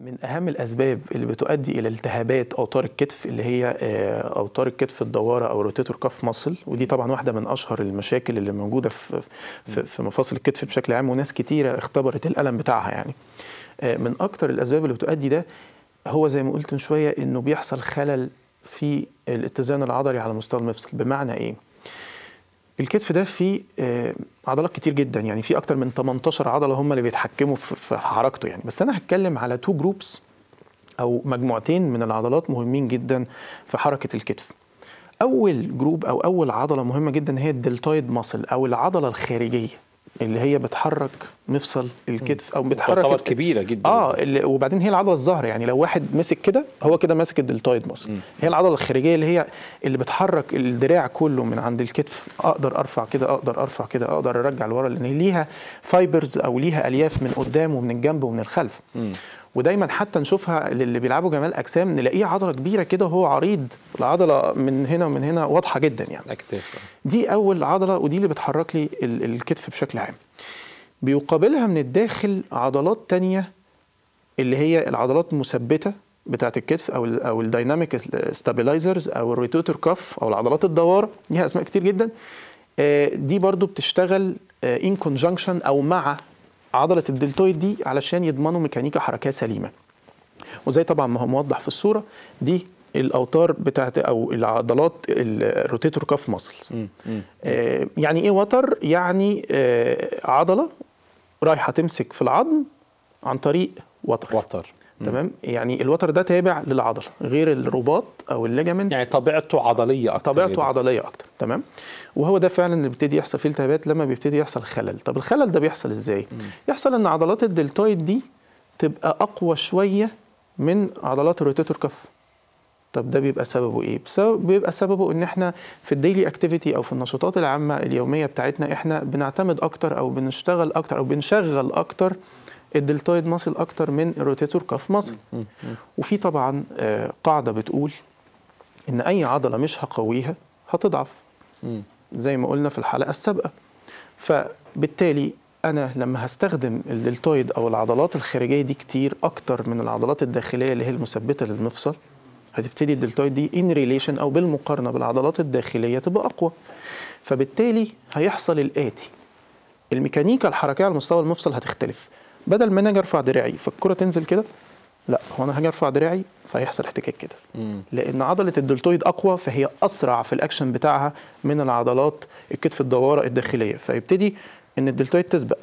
من اهم الاسباب اللي بتؤدي الى التهابات اوتار الكتف اللي هي آه، اوتار الكتف الدواره او روتيتور كاف ماسل ودي طبعا واحده من اشهر المشاكل اللي موجوده في في, في مفاصل الكتف بشكل عام وناس كتيره اختبرت الالم بتاعها يعني آه، من اكتر الاسباب اللي بتؤدي ده هو زي ما قلت من شويه انه بيحصل خلل في الاتزان العضلي على مستوى المفصل بمعنى ايه الكتف ده فيه آه، عضلات كتير جدا يعني في اكتر من 18 عضله هم اللي بيتحكموا في في حركته يعني بس انا هتكلم على تو جروبس او مجموعتين من العضلات مهمين جدا في حركه الكتف اول جروب او اول عضله مهمه جدا هي الدلتويد ماسل او العضله الخارجيه اللي هي بتحرك مفصل الكتف او بتحرك تعتبر الك- كبيره جدا اه اللي وبعدين هي العضله الظاهره يعني لو واحد مسك كده هو كده ماسك الدلتويد ماسل هي العضله الخارجيه اللي هي اللي بتحرك الدراع كله من عند الكتف اقدر ارفع كده اقدر ارفع كده اقدر ارجع لورا لان ليها فايبرز او ليها الياف من قدام ومن الجنب ومن الخلف ودايما حتى نشوفها للي بيلعبوا جمال اجسام نلاقيه عضله كبيره كده وهو عريض العضله من هنا ومن هنا واضحه جدا يعني اكتاف دي اول عضله ودي اللي بتحرك لي ال- الكتف بشكل عام بيقابلها من الداخل عضلات تانية اللي هي العضلات المثبته بتاعه الكتف او ال او الدايناميك ستابلايزرز او الروتيتور كاف او العضلات الدواره ليها اسماء كتير جدا آه، دي برضو بتشتغل ان كونجنكشن او مع عضله الدلتويد دي علشان يضمنوا ميكانيكا حركيه سليمه وزي طبعا ما هو موضح في الصوره دي الاوتار بتاعت او العضلات الروتيتور كاف ماسلز آه، يعني ايه وتر يعني آه، عضله رايحه تمسك في العظم عن طريق وتر وتر تمام يعني الوتر ده تابع للعضله غير الرباط او الليجامنت يعني طبيعته عضليه اكتر طبيعته يعني. عضليه اكتر تمام وهو ده فعلا اللي بيبتدي يحصل فيه التهابات لما بيبتدي يحصل خلل طب الخلل ده بيحصل ازاي يحصل ان عضلات الدلتويد دي تبقى اقوى شويه من عضلات الروتيتور كف طب ده بيبقى سببه ايه بسبب بيبقى سببه ان احنا في الديلي اكتيفيتي او في النشاطات العامه اليوميه بتاعتنا احنا بنعتمد اكتر او بنشتغل اكتر او بنشغل اكتر الدلتويد ماسل اكتر من الروتيتور كاف ماسل وفي طبعا آه، قاعده بتقول ان اي عضله مش هقويها هتضعف مم. زي ما قلنا في الحلقه السابقه فبالتالي انا لما هستخدم الدلتويد او العضلات الخارجيه دي كتير اكتر من العضلات الداخليه اللي هي المثبته للمفصل هتبتدي الدلتويد دي ان ريليشن او بالمقارنه بالعضلات الداخليه تبقى اقوى فبالتالي هيحصل الاتي الميكانيكا الحركيه على مستوى المفصل هتختلف بدل ما انا اجي ارفع دراعي فالكره تنزل كده لا هو انا هاجي ارفع دراعي فهيحصل احتكاك كده مم. لان عضله الدلتويد اقوى فهي اسرع في الاكشن بتاعها من العضلات الكتف الدواره الداخليه فيبتدي ان الدلتويد تسبق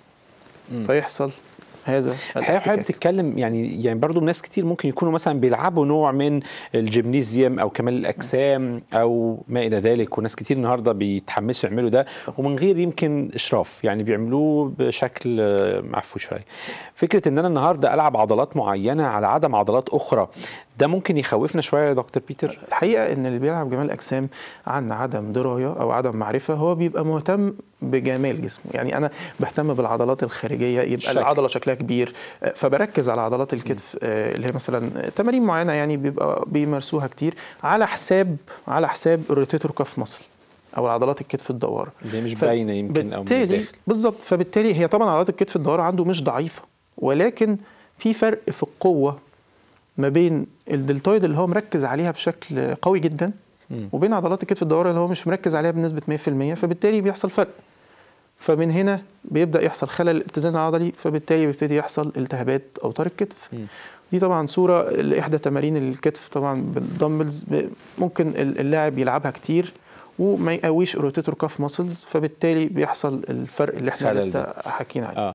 فيحصل هذا الحقيقه حضرتك الاحتكاك. بتتكلم يعني يعني برضو ناس كتير ممكن يكونوا مثلا بيلعبوا نوع من الجيمنيزيوم او كمال الاجسام او ما الى ذلك وناس كتير النهارده بيتحمسوا يعملوا ده ومن غير يمكن اشراف يعني بيعملوه بشكل آه، معفو شويه فكره ان انا النهارده العب عضلات معينه على عدم عضلات اخرى ده ممكن يخوفنا شويه يا دكتور بيتر الحقيقه ان اللي بيلعب جمال الاجسام عن عدم درايه او عدم معرفه هو بيبقى مهتم بجمال جسمه يعني انا بهتم بالعضلات الخارجيه يبقى الشكل. العضله شكلها كبير آه، فبركز على عضلات الكتف آه، اللي هي مثلا تمارين معينه يعني بيبقى بيمارسوها كتير على حساب على حساب الروتيتور كاف مصل او عضلات الكتف الدواره اللي هي مش ف- باينه يمكن او من بالتالي الداخل بالظبط فبالتالي هي طبعا عضلات الكتف الدواره عنده مش ضعيفه ولكن في فرق في القوه ما بين الدلتويد اللي هو مركز عليها بشكل قوي جدا مم. وبين عضلات الكتف الدواره اللي هو مش مركز عليها بنسبه 100% فبالتالي بيحصل فرق فمن هنا بيبدا يحصل خلل الاتزان العضلي فبالتالي بيبتدي يحصل التهابات اوتار الكتف مم. دي طبعا صوره لاحدى تمارين الكتف طبعا بالدمبلز ب- ممكن اللاعب يلعبها كتير وما يقويش روتيتور كاف ماسلز فبالتالي بيحصل الفرق اللي احنا خلل لسه حكينا عليه اه